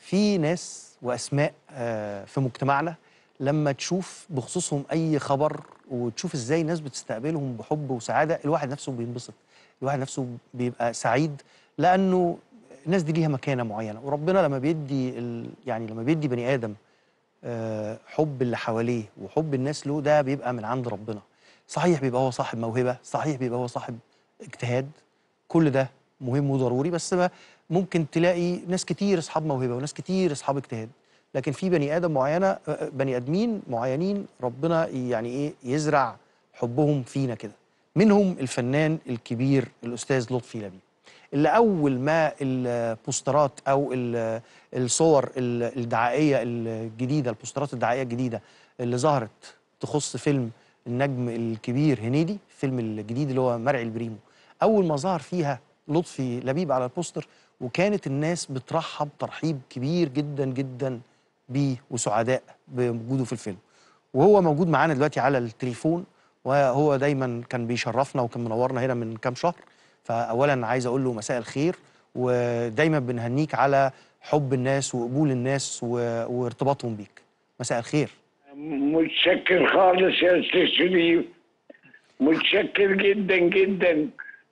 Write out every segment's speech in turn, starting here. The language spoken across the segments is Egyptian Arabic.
في ناس واسماء آه، في مجتمعنا لما تشوف بخصوصهم اي خبر وتشوف ازاي الناس بتستقبلهم بحب وسعاده الواحد نفسه بينبسط الواحد نفسه بيبقى سعيد لانه الناس دي ليها مكانه معينه وربنا لما بيدي ال... يعني لما بيدي بني ادم آه، حب اللي حواليه وحب الناس له ده بيبقى من عند ربنا صحيح بيبقى هو صاحب موهبه صحيح بيبقى هو صاحب اجتهاد كل ده مهم وضروري بس ما ممكن تلاقي ناس كتير اصحاب موهبه وناس كتير اصحاب اجتهاد لكن في بني ادم معينه آه، بني ادمين معينين ربنا يعني ايه يزرع حبهم فينا كده منهم الفنان الكبير الاستاذ لطفي لبيب اللي اول ما البوسترات او ال- الصور ال- الدعائيه الجديده البوسترات الدعائيه الجديده اللي ظهرت تخص فيلم النجم الكبير هنيدي الفيلم الجديد اللي هو مرعي البريمو اول ما ظهر فيها لطفي لبيب على البوستر وكانت الناس بترحب ترحيب كبير جدا جدا بيه وسعداء بوجوده في الفيلم وهو موجود معانا دلوقتي على التليفون وهو دايما كان بيشرفنا وكان منورنا هنا من كام شهر فاولا عايز اقول له مساء الخير ودايما بنهنيك على حب الناس وقبول الناس و... وارتباطهم بيك مساء الخير متشكر خالص يا استاذ شريف متشكر جدا جدا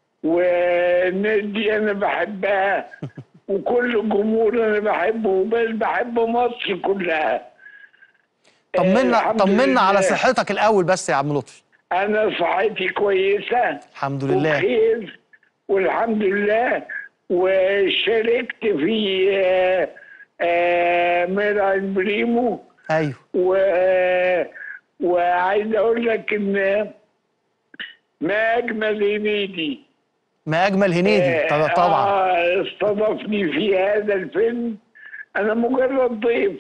والناس دي انا بحبها وكل الجمهور انا بحبه بل بحب مصر كلها طمنا الحمد طمنا على لله. صحتك الاول بس يا عم لطفي انا صحتي كويسه الحمد لله وبخير والحمد لله وشاركت في آه، آه، مرعي بريمو ايوه و... وعايز اقول لك ان ما اجمل هنيدي ما اجمل هنيدي طب- طبعا آه استضافني في هذا الفيلم انا مجرد ضيف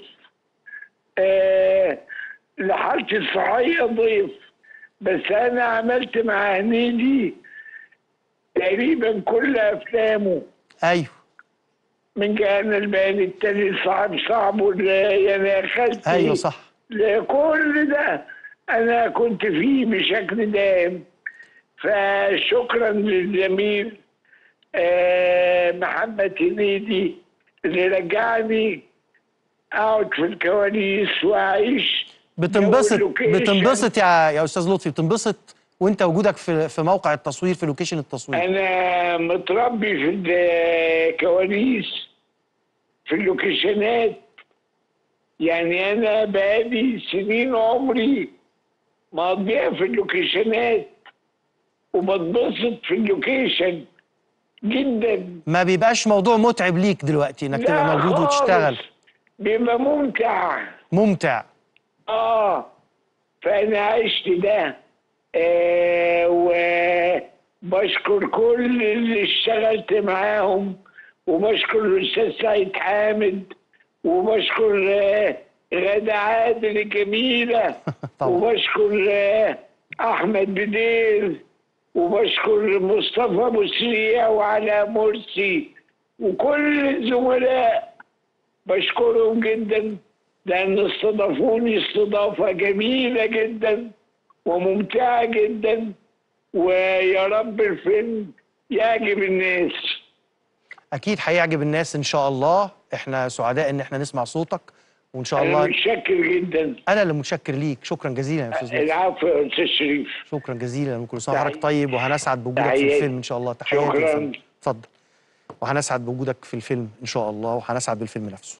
آه لحالتي الصحيه ضيف بس انا عملت مع هنيدي تقريبا كل افلامه ايوه من كان البيان التاني صعب صعب ولا يا خالتي ايوه صح كل ده انا كنت فيه بشكل دائم فشكرا للزميل آه، محمد هنيدي اللي رجعني اقعد في الكواليس واعيش بتنبسط جو اللوكيشن. بتنبسط يا يا استاذ لطفي بتنبسط وانت وجودك في في موقع التصوير في لوكيشن التصوير انا متربي في الكواليس في اللوكيشنات يعني انا بقالي سنين عمري مقضيها في اللوكيشنات وبتبسط في اللوكيشن جدا ما بيبقاش موضوع متعب ليك دلوقتي انك تبقى لا موجود وتشتغل خالص. بيبقى ممتع ممتع اه فانا عشت ده آه وبشكر كل اللي اشتغلت معاهم وبشكر الاستاذ سعيد حامد وبشكر آه غادة عادل الجميلة طبعا. وبشكر آه احمد بدير وبشكر مصطفى ابو سريع وعلاء مرسي وكل الزملاء بشكرهم جدا لأن استضافوني استضافة جميلة جدا وممتعة جدا ويا رب الفيلم يعجب الناس اكيد هيعجب الناس ان شاء الله احنا سعداء ان احنا نسمع صوتك وان شاء أنا الله متشكر جدا انا اللي متشكر ليك شكرا جزيلا يا استاذ لطفي العفو يا أستاذ شريف شكرا جزيلا وكل سنه تحية. وحضرتك طيب وهنسعد بوجودك في تحياتي. الفيلم ان شاء الله تحياتي شكراً. يا فندم. اتفضل وهنسعد بوجودك في الفيلم ان شاء الله وهنسعد بالفيلم نفسه